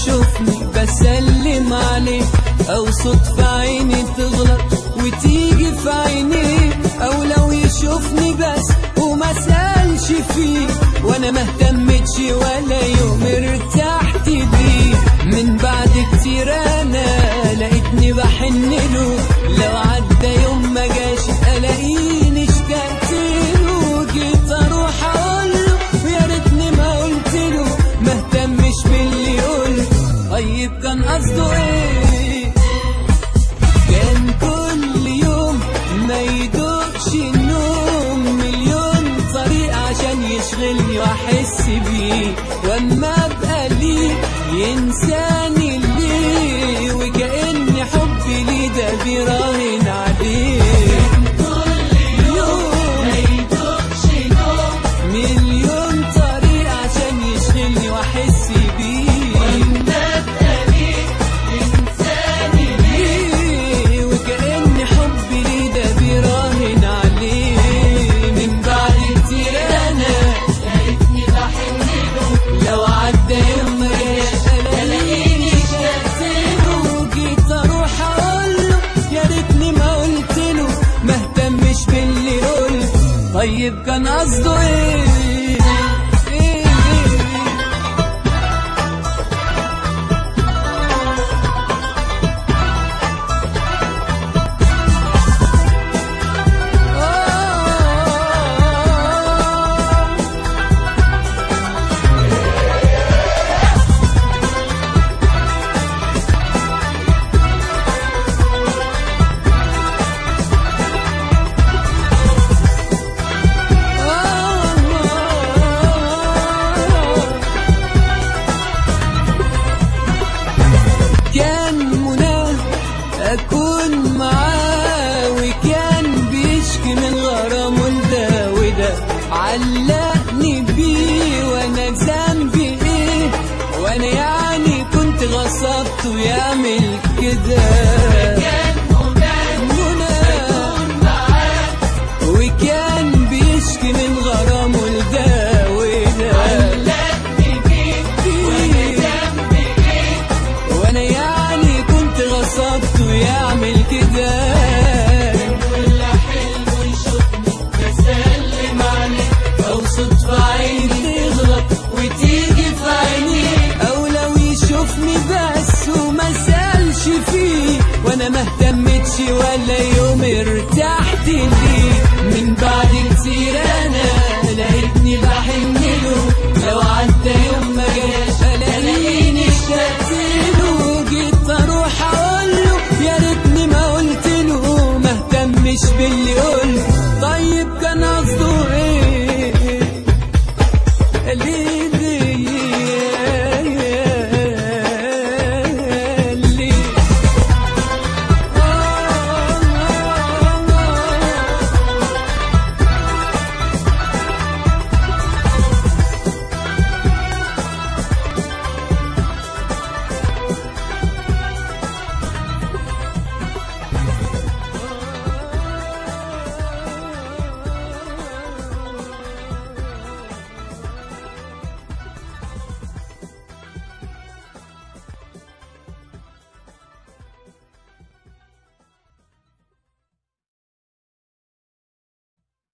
يشوفني بسلم عليه او صدفة عيني تغلط وتيجي في عينيه او لو يشوفني بس وما سألش فيه وانا ما اهتمتش ولا يوم ارتحت بيه من بعد كتير انا لقيتني بحن له لو عدى يوم ما جاش الاقيني اشتقت له جيت اروح اقول له ويا ريتني ما قلت له ما اهتمش باللي قلت طيب كان قصده ايه كان كل يوم ما يدوقش النوم مليون طريقة عشان يشغلني واحس بيه واما ابقى ليه ينساني ليه وكأن حبي ليه ده بيراهن عليه يوم مليون طريقة عشان يشغلني واحس بيه ليه وكأن حبي ليه ده بيراهن عليه من بعد كتير انا لو عدى يوم ما جاش الاقيني اشتقت له جيت اروح اقول له يا ريتني ما قلت له ما اهتمش باللي قلت طيب كان قصده ايه إيه إيه آه كان مناه أكون معاه وكان بيشكي من غرامه لده وده علقني بيه وأنا ذنبي إيه وأنا يعني كنت غصبته يعمل كده مناه وكان بيشكي من غرامه لده وده وانا يعني كنت غصبته يعمل كده او صدفة عيني تغلط وتيجي في عيني او لو يشوفني بس وما سألش فيه وانا ما اهتمتش ولا يوم ارتحت ليه